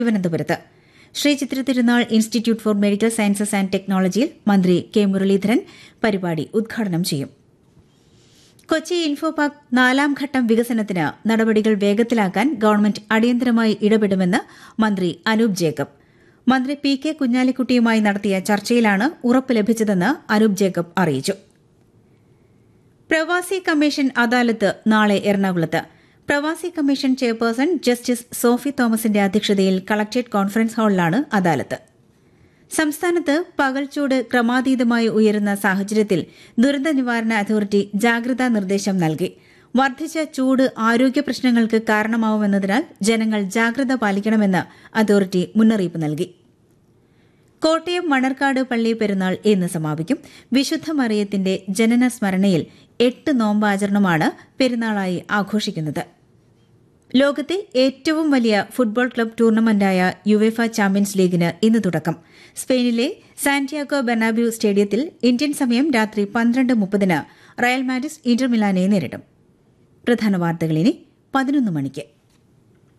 തിരുവനന്തപുരത്ത് Sree Chitra Thirunal Institute for Medical Sciences and ടെക്നോളജിയിൽ മന്ത്രി കെ മുരളീധരൻ പരിപാടി ഉദ്ഘാടനം ചെയ്യും കൊച്ചി ഇൻഫോ പാർക്ക് നാലാം ഘട്ടം വികസനത്തിന് നടപടികൾ വേഗത്തിലാക്കാൻ ഗവൺമെന്റ് അടിയന്തരമായി ഇടപെടുമെന്ന് മന്ത്രി അനൂപ് ജേക്കബ് മന്ത്രി പി കെ കുഞ്ഞാലിക്കുട്ടിയുമായി നടത്തിയ ചർച്ചയിലാണ് ഉറപ്പ് ലഭിച്ചതെന്ന് അനൂപ് ജേക്കബ് അറിയിച്ചു പ്രവാസി കമ്മീഷൻ അദാലത്ത് നാളെ എറണാകുളത്ത് പ്രവാസി കമ്മീഷൻ ചെയർപേഴ്സൺ ജസ്റ്റിസ് സോഫി തോമസിന്റെ അധ്യക്ഷതയിൽ കളക്ട്രേറ്റ് കോൺഫറൻസ് ഹാളിലാണ് അദാലത്ത് സംസ്ഥാനത്ത് പകൽച്ചൂട് ക്രമാതീതമായി ഉയരുന്ന സാഹചര്യത്തിൽ ദുരന്ത നിവാരണ അതോറിറ്റി ജാഗ്രതാ നിർദ്ദേശം നൽകി വർദ്ധിച്ച ചൂട് ആരോഗ്യ പ്രശ്നങ്ങൾക്ക് കാരണമാവുമെന്നതിനാൽ ജനങ്ങൾ ജാഗ്രത പാലിക്കണമെന്ന് അതോറിറ്റി മുന്നറിയിപ്പ് നൽകി കോട്ടയം മണർക്കാട് പള്ളി പെരുന്നാൾ ഇന്ന് സമാപിക്കും വിശുദ്ധ മറിയത്തിന്റെ ജനന സ്മരണയിൽ എട്ട് നോമ്പാചരണമാണ് പെരുന്നാളായി ആഘോഷിക്കുന്നത് ലോകത്തെ ഏറ്റവും വലിയ ഫുട്ബോൾ ക്ലബ് ടൂർണമെന്റായ യുവേഫ ചാമ്പ്യൻസ് ലീഗിന് ഇന്ന് തുടക്കം സ്പെയിനിലെ സാന്റിയാഗോ ബെർണാബ്യൂ സ്റ്റേഡിയത്തിൽ ഇന്ത്യൻ സമയം രാത്രി പന്ത്രണ്ട് മുപ്പതിന് റയൽ മാഡിസ് ഇന്റർ മിലാനെ നേരിടും പ്രധാന വാർത്തകൾ ഇനി പതിനൊന്ന് മണിക്ക്